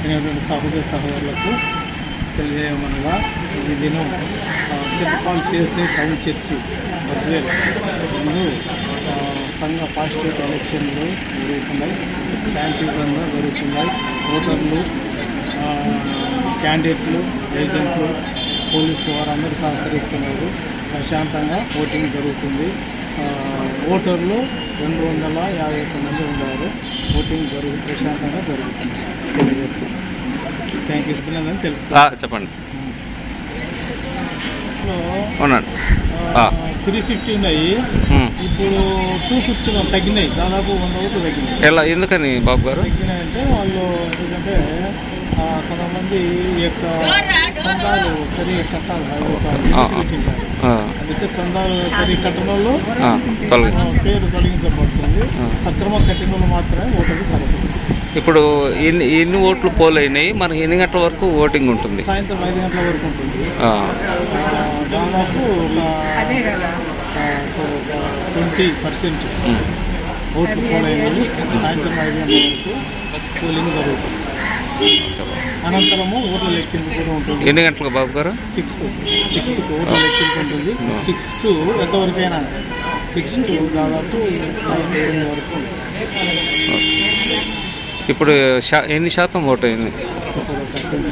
వచ్చినటువంటి సహోదర సహోదరులకు తెలియజేయమనగా ఈ దినం ఆ, saint Paul CSI town church Badvel ముందు ఆ, సంఘ పాస్టేట్ ఎలక్షన్లు జరుగుతున్నాయి శాంతియుతంగా జరుగుతున్నాయి ఓటర్లు ఆ, క్యాండిడేట్లు ఏజెంట్లు పోలీసు వారందరూ సహకరిస్తున్నారు ప్రశాంతంగా ఓటింగ్ జరుగుతుంది ఆ, ఓటర్లు రెండు వందల యాభై ఒక్క మంది ఉన్నారు ఓటింగ్ జరుగు ప్రశాంతంగా జరుగుతుంది తెలియజేస్తాం థ్యాంక్ యూ ఇస్తున్నానని తెలుపుతాను ఆ, చెప్పండి అవునండి ఆ. త్రీ ఫిఫ్టీ ఉన్నాయి ఉమ్. ఇప్పుడు టూ ఫిఫ్టీ తగ్గినాయి దాదాపు వంద ఓట్లు తగ్గినాయి ఎలా ఎందుకని బాబు గారు తగ్గినాయంటే వాళ్ళు ఎందుకంటే ఆ, కొంతమంది ఈ యొక్క చందాలు సరిగా కట్టాలి ఐదు రూపాయలు ఆ, ఆ. పెట్టింటారు. ఆ, అందుకే చందాలు సరిగా కట్టిన వాళ్ళు ఆ, తొలగి ఆ, పేరు తొలగించబడుతుంది ఆ. సక్రమ కట్టిన వాళ్ళు మాత్రమే ఓటర్లు కలుగుతుంది ఇప్పుడు ఎన్ని ఎన్ని ఓట్లు పోలైనాయి మనకి ఎన్ని గంటల వరకు ఓటింగ్ ఉంటుంది సాయంత్రం ఐదు గంటల వరకు ఉంటుంది ఆ, ఆ, దాదాపు ట్వంటీ పర్సెంట్ ఉమ్. ఓట్లు పోలైనవి సాయంత్రం ఐదు గంటల వరకు పోలింగ్ జరుగుతుంది అనంతరము ఓట్ల లెక్కింపు కూడా ఉంటుంది ఎన్ని గంటలకు బాబు గారు సిక్స్ సిక్స్ ఓట్ల లెక్కింపు ఉంటుంది ఆ. సిక్స్ టు ఎంతవరకైనా సిక్స్ టు దాదాపు నైన్ టెన్ వరకు ఇప్పుడు శా ఎన్ని శాతం ఓటు అయింది ట్వంటీ